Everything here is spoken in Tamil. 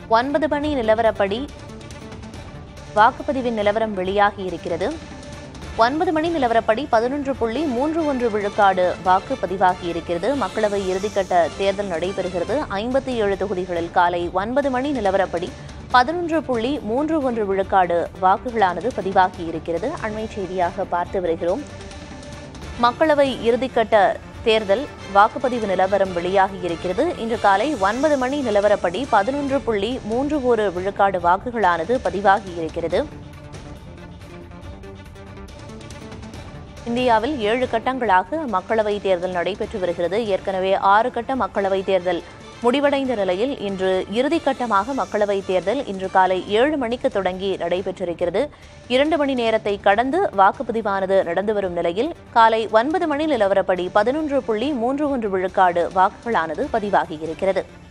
ஒன்பது மணி நிலவரப்படி வாக்குப்பதிவின் நிலவரம் வெளியாகி இருக்கிறது ஒன்பது மணி நிலவரப்படி பதினொன்று புள்ளி மூன்று ஒன்று விழுக்காடு வாக்கு பதிவாகி இருக்கிறது மக்களவை இறுதிக்கட்ட தேர்தல் நடைபெறுகிறது ஐம்பத்தி ஏழு தொகுதிகளில் காலை ஒன்பது மணி நிலவரப்படி பதினொன்று புள்ளி மூன்று ஒன்று விழுக்காடு வாக்குகளானது பதிவாகி இருக்கிறது அண்மை செய்தியாக பார்த்து வருகிறோம் மக்களவை இறுதிக்கட்ட தேர்தல் வாக்குப்பதிவு நிலவரம் வெளியாகி இருக்கிறது இன்று காலை ஒன்பது மணி நிலவரப்படி பதினொன்று புள்ளி மூன்று ஒரு விழுக்காடு வாக்குகளானது பதிவாகி இருக்கிறது இந்தியாவில் ஏழு கட்டங்களாக மக்களவை தேர்தல் நடைபெற்று வருகிறது ஏற்கனவே ஆறு கட்ட மக்களவை தேர்தல் முடிவடைந்த நிலையில் இன்று இறுதிக்கட்டமாக மக்களவை தேர்தல் இன்று காலை ஏழு மணிக்கு தொடங்கி நடைபெற்றிருக்கிறது இரண்டு மணி நேரத்தை கடந்து வாக்குப்பதிவானது நடந்து வரும் நிலையில் காலை ஒன்பது மணி நிலவரப்படி பதினொன்று புள்ளி மூன்று ஒன்று விழுக்காடு வாக்குகளானது பதிவாகியிருக்கிறது